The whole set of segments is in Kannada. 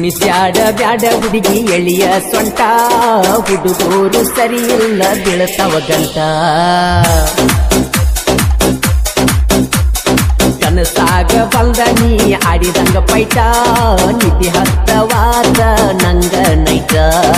ಕುಣಿಸ್ಯಾಡ ಬ್ಯಾಡ ಹುಡುಗಿ ಎಳಿಯ ಸೊಂಟ ಹುಡುಗರು ಸರಿಯಿಲ್ಲ ಬೀಳ್ತಾವ ಗಂಟ ಕನಸಾಗ ಬಂದ ನೀ ಆಡಿದಂಗ ಪೈಟ ನಿಧಿ ಹತ್ತವಾದ ನಂಗ ನೈಟ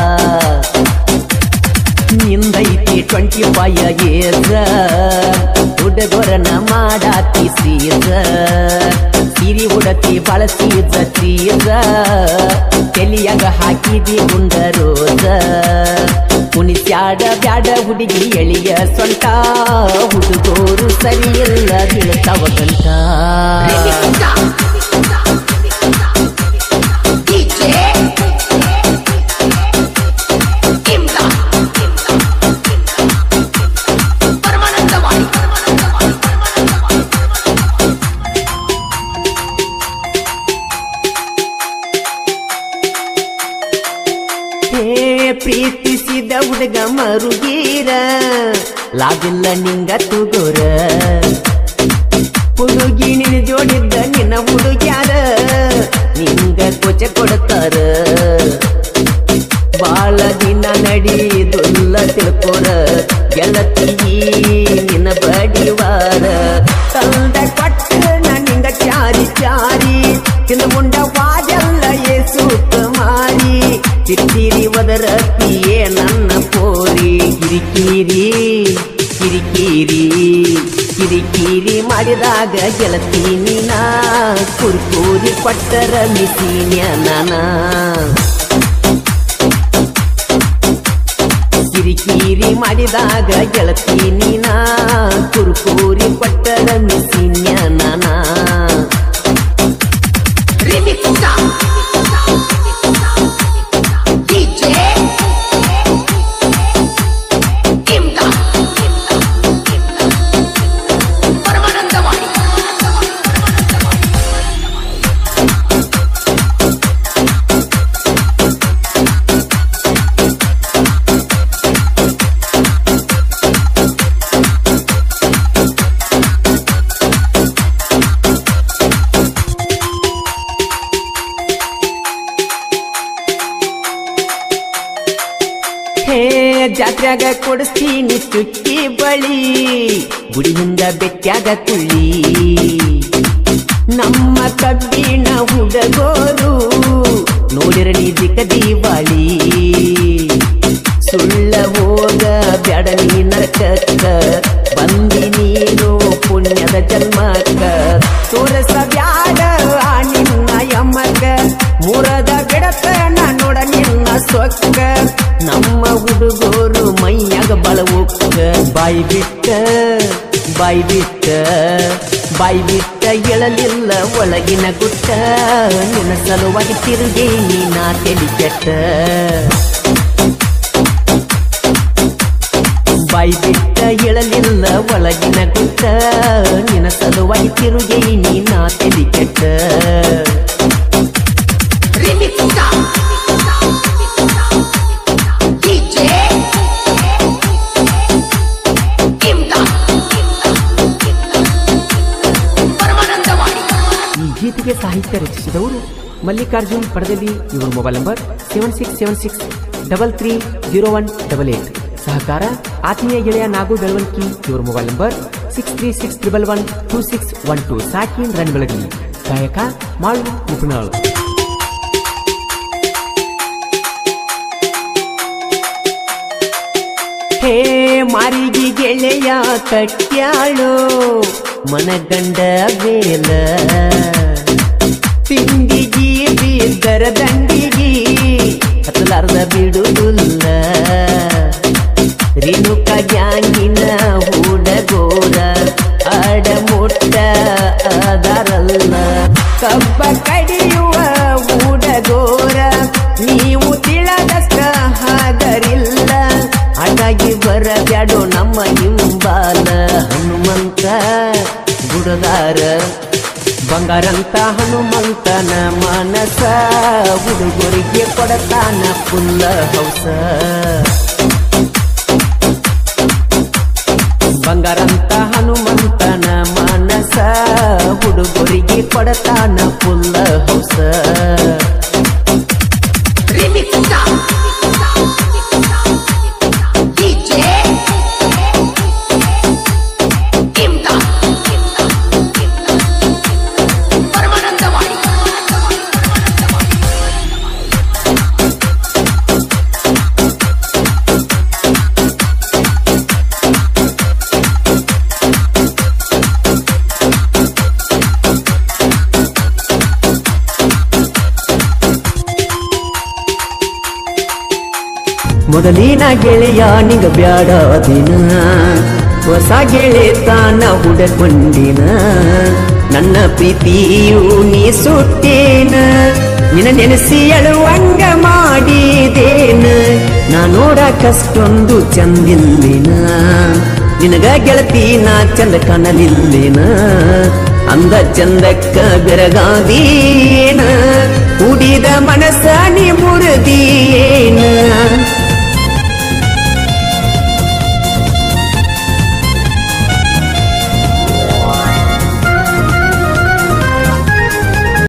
ನಿಂದೈತಿ ಟ್ವೆಂಟಿ ಫೈವ್ ಏಜ ಹುಡುಗರನ ಮಾಡಾತಿ ಸೀಜ ಸಿರಿ ಉಡತಿ ಬಳಸಿದ ಚೀಜ ತೆಲಿಯಾಗ ಹಾಕಿದಿ ಗುಂಡ ರೋಜ ಕುಣಿಸ್ಯಾಡ ಬ್ಯಾಡ ಹುಡುಗಿ ಎಳಿಯ ಸೊಂಟ ಹುಡುಗೋರು ಸರಿಯಿಲ್ಲ ಬೀಳ್ತಾವ ಗಂಟ DJ Imda ಪರಮಾನಂದವಾಡಿ ಹೇ ಪ್ರೀತಿಸಿದ ಹುಡುಗ ಮರುಗೀರ ಲಾಗಿಲ್ಲ ನಿಂಗ ತುಗೋರ ಹುಡುಗಿ ನಿನ್ನ ಜೋಡಿದ್ದ ನಿನ್ನ ಹುಡುಗ್ಯಾರ ನಿಂಗ ಕೊಚ ಕೊಡ್ತಾರ ಬಾಳ ದಿನ ನಡೀದುಲ್ಲ ತಿಳ್ಕೋರ ಗೆಳತಿ ನಿನ್ನ ಬಡಿವಾರ ತಂದ ಕೊಟ್ಟ ನಿಂಗ ಚಾರಿ ಚಾರಿ ತಿಂದ ಮುಂಡ ವಾಜಲ್ಲ ಏಸು ಮಾರಿ ಚಿಟ್ಟಿರಿ ಒದರತಿಯೇ ನನ್ನ ಪೋರಿ ಕಿರಿಕಿರಿ ಕಿರಿಕಿರಿ ಕಿರಿಕಿರಿ ಮಾಡಿದಾಗ ಗೆಳತಿ ನೀನ ಕುರ್ಕೂರಿ ಕೊಟ್ಟರ ಮಿಸಿನ್ಯ ನಾನ ಕಿರಿಕಿರಿ ಮಾಡಿದಾಗ ಗೆಳತಿ ನೀನ ಕುರ್ಕೂರಿ ಕೊಟ್ಟರ ಮಿಸಿನ್ಯ ನಾನ Remix DJ Imda ಪರಮಾನಂದವಾಡಿ ಹೇ ಜಾತ್ರ್ಯಾಗ ಕೊಡಿಸ್ತೀನಿ ಚುಕ್ಕಿ ಬಳಿ ಗುಡಿಯಿಂದ ಬೆಟ್ಟ್ಯಾಗ ಕುಳ್ಳಿ ನಮ್ಮ ಕಬ್ಬಿಣ ಹುಡುಗೋರು ನೋಡಿರಲಿ ದಿಕ್ಕ ದೀವಾಳಿ ಸುಳ್ಳ ಹೋಗ ಬ್ಯಾಡ ನೀ ನರಕಕ್ಕ ಬಂದಿ ನೀನು ಪುಣ್ಯದ ಜನ್ಮಕ್ಕ ತೋರಸ ಬ್ಯಾಡ ಆ ನಿನ್ನ ಯಮ್ಮಕ್ಕ ಮುರದ ಬಿಡತನ ನೋಡ ನಿನ್ನ ಸೊಕ್ಕ ನಮ್ಮ ಹುಡುಗೋರು ಮೈಯಾಗ ಬಳವುಕ್ಕ ಬಾಯಿ ಬಿಟ್ಟ ಬಾಯಿ ಬಿಟ್ಟ ಬಾಯಿ ಬಿಟ್ಟ ಎಳಲಿಲ್ಲ ಒಳಗಿನ ಗುಟ್ಟ ನಿನ್ನ ಸಲುವಾಗಿ ತಿರುಗಿ ನೀನ ತೆಲಿ ಕೆಟ್ಟ ಬಾಯಿ ಬಿಟ್ಟ ಎಳಲಿಲ್ಲ ಒಳಗಿನ ಗುಟ್ಟ ನಿನ್ನ ಸಲುವಾಗಿ ತಿರುಗಿ ನೀನ ತೆಲಿ ಕೆಟ್ಟ Remix DJ Imda ಪರಮಾನಂದವಾಡಿ ಈ ಗೀತೆಗೆ ಸಾಹಿತ್ಯ ರಚಿಸಿದವರು ಮಲ್ಲಿಕಾರ್ಜುನ್ ಪಡೆದಲ್ಲಿ ಇವರ mobile number seven six seven six double three zero one double eight ಸಹಕಾರ ಆತ್ಮೀಯ ಗೆಳೆಯ ನಾಗು ಬೆಳವಣಿಗೆ ಇವರ mobile number six three six triple one two six one two ಸಾಕಿನ್ ರನ್ ಬೆಳಗಿ ಗಾಯಕ ಮಾಳು ನಿಪುಣಾಳು ಹೇ ಮಾರಿಗಿ ಗೆಳೆಯ ಕಟ್ಯಾಳು ಮನಗಂಡ ಬೇಲ ತಿಂಡಿಗಿ ಬಿದ್ದರ ದಂಡಿಗಿ ಹತ್ತಲಾರ್ದ ಬಿಡುವುದಿಲ್ಲ ರೇಣುಕ ಗ್ಯಾಂಗಿನ ಹುಡಗೋರ ಆಡ ಮುಟ್ಟ ಅದಾರಲ್ಲ ಕಬ್ಬ ಕಡಿಯುವ ಹುಡಗೋರ ನೀವು ತಿಳಿದಷ್ಟ ಹಾಗರಿಲ್ಲ ಹಾಗಾಗಿ ಬರಬ್ಯಾಡೋ ನಮ್ಮ ಹಿಂಬಾಲ ಹನುಮಂತ ಗುಡದಾರ ಬಂಗಾರಂತ ಹನುಮಂತನ ಮನಸ ಹುಡುಗರಿಗೆ ಕೊಡತಾನ ಫುಲ್ಲ ಹೌಸ ಬಂಗಾರಂತ ಹನುಮಂತನ ಮನಸ ಹುಡುಗರಿಗೆ ಕೊಡತಾನ ಫುಲ್ಲ ಹೌಸ DJ Imdad ಪರಮಾನಂದವಾಡಿ ಮೊದಲಿನ ಗೆಳೆಯ ನಿಂಗ ಬ್ಯಾಡ ದಿನ ಹೊಸ ಗೆಳೆತಾನ ಹುಡಕೊಂಡಿನ ನನ್ನ ಪ್ರೀತಿಯು ನೀ ಸುಟ್ಟೇನ ನಿನ್ನ ನೆನೆಸಿ ಅಳುವಂಗ ಮಾಡಿದೇನ ನಾ ನೋಡಕಷ್ಟೊಂದು ಚಂದಿಲ್ಲಿನ ನಿನಗ ಗೆಳತಿ ನಾ ಚಂದ ಕಾಣಲಿಲ್ಲಿನ ಅಂದ ಚಂದಕ್ಕ ಬೆರಗಾದೀನ ಕುಡಿದ